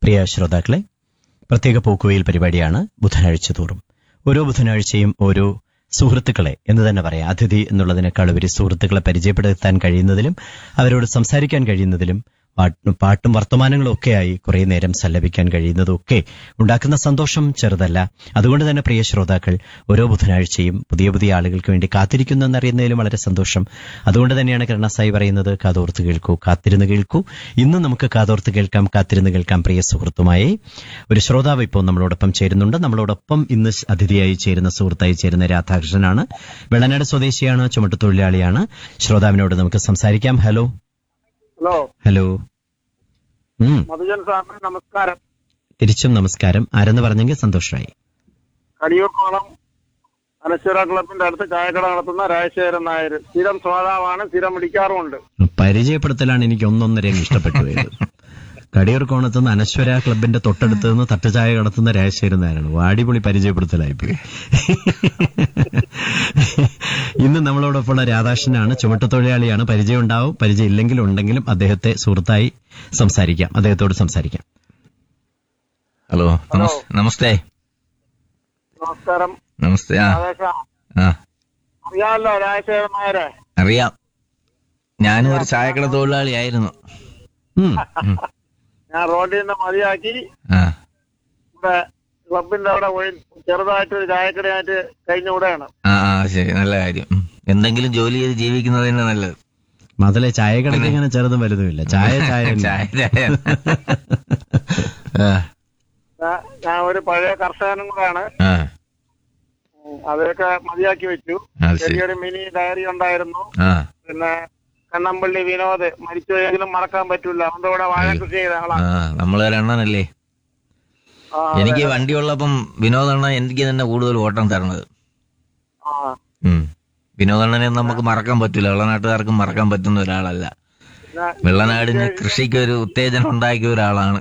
പ്രിയ ശ്രോതാക്കളെ പ്രത്യേക പോക്കുവയിൽ പരിപാടിയാണ് ബുധനാഴ്ച തോറും ഓരോ ബുധനാഴ്ചയും ഓരോ സുഹൃത്തുക്കളെ എന്ന് തന്നെ പറയാം അതിഥി എന്നുള്ളതിനേക്കാൾ ഉപരി സുഹൃത്തുക്കളെ പരിചയപ്പെടുത്താൻ കഴിയുന്നതിലും അവരോട് സംസാരിക്കാൻ കഴിയുന്നതിലും പാട്ടും പാട്ടും വർത്തമാനങ്ങളും ഒക്കെയായി കുറേ നേരം സല്ലപിക്കാൻ കഴിയുന്നതും ഒക്കെ ഉണ്ടാക്കുന്ന സന്തോഷം ചെറുതല്ല അതുകൊണ്ട് തന്നെ പ്രിയ ശ്രോതാക്കൾ ഓരോ ബുധനാഴ്ചയും പുതിയ പുതിയ ആളുകൾക്ക് വേണ്ടി കാത്തിരിക്കുന്നു എന്നറിയുന്നതിലും വളരെ സന്തോഷം അതുകൊണ്ട് തന്നെയാണ് കരുണാസായി പറയുന്നത് കാതോർത്ത് കേൾക്കൂ കാത്തിരുന്ന് കേൾക്കൂ ഇന്ന് നമുക്ക് കാതോർത്ത് കേൾക്കാം കാത്തിരുന്ന് കേൾക്കാം പ്രിയ സുഹൃത്തുമായി ഒരു ശ്രോതാവ് ഇപ്പോൾ നമ്മളോടൊപ്പം ചേരുന്നുണ്ട് നമ്മളോടൊപ്പം ഇന്ന് അതിഥിയായി ചേരുന്ന സുഹൃത്തായി ചേരുന്ന രാധാകൃഷ്ണനാണ് വെള്ളനാട് സ്വദേശിയാണ് ചുമട്ടുതൊഴിലാളിയാണ് ശ്രോതാവിനോട് നമുക്ക് സംസാരിക്കാം ഹലോ ഹലോ ഹലോ ഉം മധുജൻ സാറിന് നമസ്കാരം തിരിച്ചും നമസ്കാരം ആരെന്ന് പറഞ്ഞെങ്കിൽ സന്തോഷമായി കടിയൂർക്കോളം അനശ്വര ക്ലബിന്റെ അടുത്ത് ചായക്കട നടത്തുന്ന രാജശേഖരൻ നായർ സ്ഥിരം ശ്രോതാവാണ് സ്ഥിരം വിളിക്കാറുമുണ്ട് പരിചയപ്പെടുത്തലാണ് എനിക്ക് ഒന്നൊന്നര അങ്ങ് ഇഷ്ടപ്പെട്ടു പോയത് കടിയൂർ കോണത്ത് നിന്ന് അനശ്വര ക്ലബിന്റെ തൊട്ടടുത്ത് നിന്ന് തട്ടുചായ കടത്തുന്ന രാജശേഖരൻ നായരാണ് വാടിപൊളി പരിചയപ്പെടുത്തലായിപ്പോയി ഇന്ന് നമ്മളോടൊപ്പമുള്ള രാധാകൃഷ്ണനാണ് ചുമട്ടുതൊഴിലാളിയാണ് പരിചയം ഉണ്ടാവും പരിചയം ഇല്ലെങ്കിലും ഉണ്ടെങ്കിലും അദ്ദേഹത്തെ സുഹൃത്തായി സംസാരിക്കാം അദ്ദേഹത്തോട് സംസാരിക്കാം ഹലോ നമസ്- നമസ്തേ നമസ്കാരം നമസ്തേ ആ രാജേഷ ആ അറിയാമല്ലോ രാജശേഖരൻ നായരെ അറിയാം ഞാനും ഒരു ചായക്കട തൊഴിലാളിയായിരുന്നു ഉം. ഞാൻ റോഡിൽ നിന്ന് മതിയാക്കി ആ ഇവിടെ ക്ലബിന്റെ അവിടെ പോയി ചെറുതായിട്ട് ഒരു ചായക്കടയായിട്ട് കഴിഞ്ഞുകൂടെയാണ് ആ ആ ശരി നല്ല കാര്യം ഉം. എന്തെങ്കിലും ജോലി ചെയ്ത് ജീവിക്കുന്നത് തന്നെ നല്ലത് മതലെ ചായ കടയ്ക്ക് ഇങ്ങനെ ചെറുതും വലുതുമില്ല ചായ ചായ തന്നെ. ചായ ചായ ആ, ഞാൻ- ഞാൻ ഒരു പഴയ കർഷകനും കൂടെയാണ് ആ ഉം, അതൊക്കെ മതിയാക്കി വെച്ചു അത് ശരി ചെറിയൊരു മിനി ഡയറി ഉണ്ടായിരുന്നു ആ പിന്നെ കണ്ണമ്പള്ളി വിനോദ് മരിച്ചുപോയെങ്കിലും മറക്കാൻ പറ്റൂല അവന്റെ കൂടെ വാഴ കൃഷി ചെയ്ത ആ ആളാ നമ്മളൊരെണ്ണനല്ലേ ആ, എനിക്ക് വണ്ടി ഉള്ളപ്പം വിനോദണ്ണ എനിക്ക് തന്നെ കൂടുതൽ ഓട്ടം തരണത് ആ ഉം വിനോദണ്ണനെ നമുക്ക് മറക്കാൻ പറ്റില്ല വെള്ളനാട്ടുകാർക്കും മറക്കാൻ പറ്റുന്ന ഒരാളല്ല പിന്നെ വെള്ളനാടിന് കൃഷിക്ക് ഒരു ഉത്തേജനം ഉണ്ടാക്കിയ ഒരാളാണ്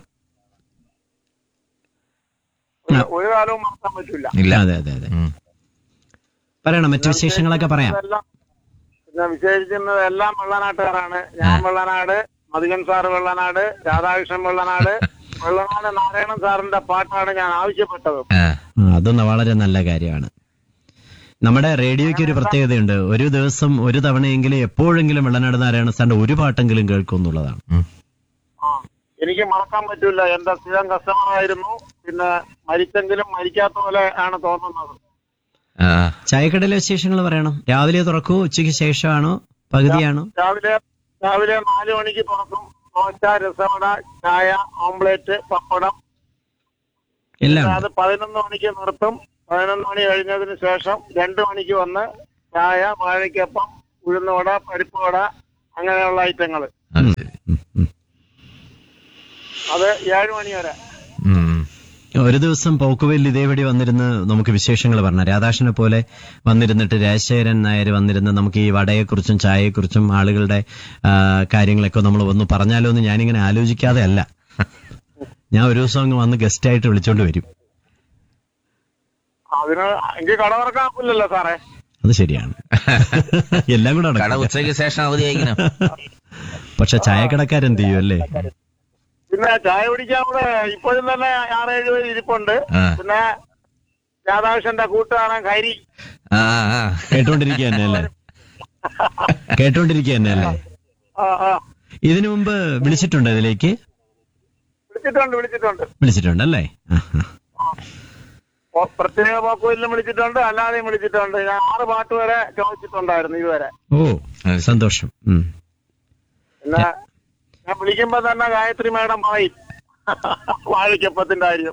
ഒരു- ഒരു കാലവും മറക്കാൻ പറ്റൂല ഇല്ല അതെ അതെ അതെ ഉം. പറയണം മറ്റു വിശേഷങ്ങളൊക്കെ പറയാം ഇതെല്ലാം- പിന്നെ വിശേഷിക്കുന്നത് എല്ലാം വെള്ളനാട്ടുകാരാണ് ഞാൻ വെള്ളനാട് മധുകൻ സാറ് വെള്ളനാട് രാധാകൃഷ്ണൻ വെള്ളനാട് വെള്ളനാട് നാരായണൻ സാറിന്റെ പാട്ടാണ് ഞാൻ ആവശ്യപ്പെട്ടത് ആ ആ, അതൊന്ന് വളരെ നല്ല കാര്യമാണ് നമ്മുടെ റേഡിയോയ്ക്ക് ഒരു പ്രത്യേകതയുണ്ട് ഒരു ദിവസം ഒരു തവണയെങ്കിലും എപ്പോഴെങ്കിലും വെള്ളനാട് നാരായണ സാറിന്റെ ഒരു പാട്ടെങ്കിലും കേൾക്കും എന്നുള്ളതാണ് ഉം. ആ എനിക്ക് മറക്കാൻ പറ്റൂല എന്റെ സ്ഥിരം കസ്റ്റമർ ആയിരുന്നു പിന്നെ മരിച്ചെങ്കിലും മരിക്കാത്ത പോലെ ആണ് തോന്നുന്നത് ആ ചായക്കടയിലെ വിശേഷങ്ങൾ പറയണം രാവിലെ തുറക്കൂ ഉച്ചയ്ക്ക് ശേഷമാണോ പകുതിയാണോ രാവിലെ രാവിലെ നാല് മണിക്ക് തുറക്കും ദോശ രസവട ചായ ഓംപ്ലേറ്റ് പപ്പടം എല്ലാം അത് പതിനൊന്ന് മണിക്ക് നിർത്തും പതിനൊന്ന് മണി കഴിഞ്ഞതിന് ശേഷം രണ്ട് മണിക്ക് വന്ന് ചായ വാഴയ്ക്കപ്പം ഉഴുന്നുവട പരിപ്പ് വട അങ്ങനെയുള്ള ഐറ്റങ്ങൾ അത് ശരി ഉം, ഉം. അത് ഏഴ് മണി വരെ ഉം. ഒരു ദിവസം പോക്കുവെയിൽ ഇതേപടി വന്നിരുന്ന് നമുക്ക് വിശേഷങ്ങൾ പറഞ്ഞു രാധാകൃഷ്ണനെ പോലെ വന്നിരുന്നിട്ട് രാജശേഖരൻ നായർ വന്നിരുന്ന് നമുക്ക് ഈ വടയെക്കുറിച്ചും ചായയെക്കുറിച്ചും ആളുകളുടെ ആ, കാര്യങ്ങളൊക്കെ നമ്മൾ ഒന്ന് പറഞ്ഞാലോ എന്ന് ഞാനിങ്ങനെ ആലോചിക്കാതെ അല്ല ഞാൻ ഒരു ദിവസം അങ്ങ് വന്ന് ഗസ്റ്റായിട്ട് വിളിച്ചോണ്ട് വരും അതിന് എനിക്ക് കട തുറക്കാൻ ഒക്കില്ലല്ലോ സാറേ അത് ശരിയാണ് എല്ലാം കൂടെ കട നടക്കില്ല. ഉച്ചയ്ക്ക് ശേഷം അവധി അയക്കണം പക്ഷെ ചായക്കടക്കാരെന്ത് ചെയ്യും അല്ലേ പിന്നെ ചായ കുടിക്കാൻ കൂടെ ഇപ്പോഴും തന്നെ ആറേഴ് പേര് ഇരിപ്പുണ്ട് ആ പിന്നെ രാധാകൃഷ്ണന്റെ കൂട്ടുകാരൻ ഹരി ആ ആ കേട്ടോണ്ടിരിക്കുക തന്നെ അല്ലേ കേട്ടോണ്ടിരിക്കുക തന്നെ അല്ലേ ആ ആ ഇതിനു മുമ്പ് വിളിച്ചിട്ടുണ്ടോ ഇതിലേക്ക് വിളിച്ചിട്ടുണ്ട് വിളിച്ചിട്ടുണ്ട് വിളിച്ചിട്ടുണ്ട് അല്ലേ ആ, ആ. ഓ, പ്രത്യേക പോക്കുവല്ലും വിളിച്ചിട്ടുണ്ട് അല്ലാതെയും വിളിച്ചിട്ടുണ്ട് ഞാൻ ആറ് പാട്ട് വരെ ചോദിച്ചിട്ടുണ്ടായിരുന്നു ഇതുവരെ ഓ സന്തോഷം ഉം. പിന്നെ ഞാൻ വിളിക്കുമ്പോ തന്നെ ഗായത്രി മേഡം പറയും വാഴയ്ക്കപ്പത്തിന്റെ കാര്യം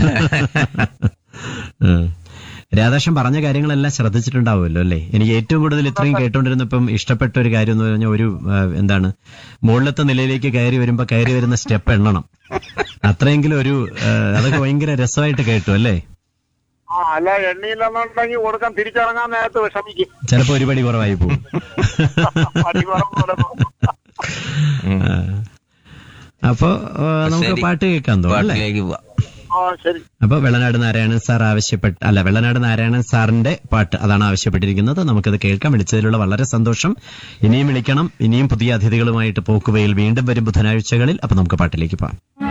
ഉം. രാധാകൃഷ്ണൻ പറഞ്ഞ കാര്യങ്ങളെല്ലാം ശ്രദ്ധിച്ചിട്ടുണ്ടാവുമല്ലോ അല്ലേ എനിക്ക് ഏറ്റവും കൂടുതൽ ഇത്രയും കേട്ടോണ്ടിരുന്നപ്പം ഇഷ്ടപ്പെട്ട ഒരു കാര്യം എന്ന് പറഞ്ഞാൽ ഒരു ആ, എന്താണ് മുകളിലത്തെ നിലയിലേക്ക് കയറി വരുമ്പോ കയറി വരുന്ന സ്റ്റെപ്പ് എണ്ണണം അത്രയെങ്കിലും ഒരു ആ, അതൊക്കെ ഭയങ്കര രസമായിട്ട് കേട്ടു അല്ലേ ആ അല്ല എണ്ണയില്ലെന്നുണ്ടെങ്കിൽ കൊടുക്കാൻ തിരിച്ചിറങ്ങാൻ നേരത്ത് വിഷമിക്കും ചിലപ്പോ ഒരു പടി കുറവായി പോകും പടി കുറവ് പോലെ തോന്നും. ആ. അപ്പൊ ആ, നമുക്ക് ശരി. പാട്ട് കേൾക്കാൻ തോന്നും അല്ലേ പാട്ടിലേക്ക് പോവാം ആ ശരി അപ്പൊ വെള്ളനാട് നാരായണൻ സാർ ആവശ്യപ്പെട്ട അല്ല വെള്ളനാട് നാരായണൻ സാറിന്റെ പാട്ട് അതാണ് ആവശ്യപ്പെട്ടിരിക്കുന്നത് നമുക്കത് കേൾക്കാം വിളിച്ചതിലുള്ള വളരെ സന്തോഷം ഇനിയും വിളിക്കണം ഇനിയും പുതിയ അതിഥികളുമായിട്ട് പോക്കുവയിൽ വീണ്ടും വരും ബുധനാഴ്ചകളിൽ അപ്പൊ നമുക്ക് പാട്ടിലേക്ക് പോകാം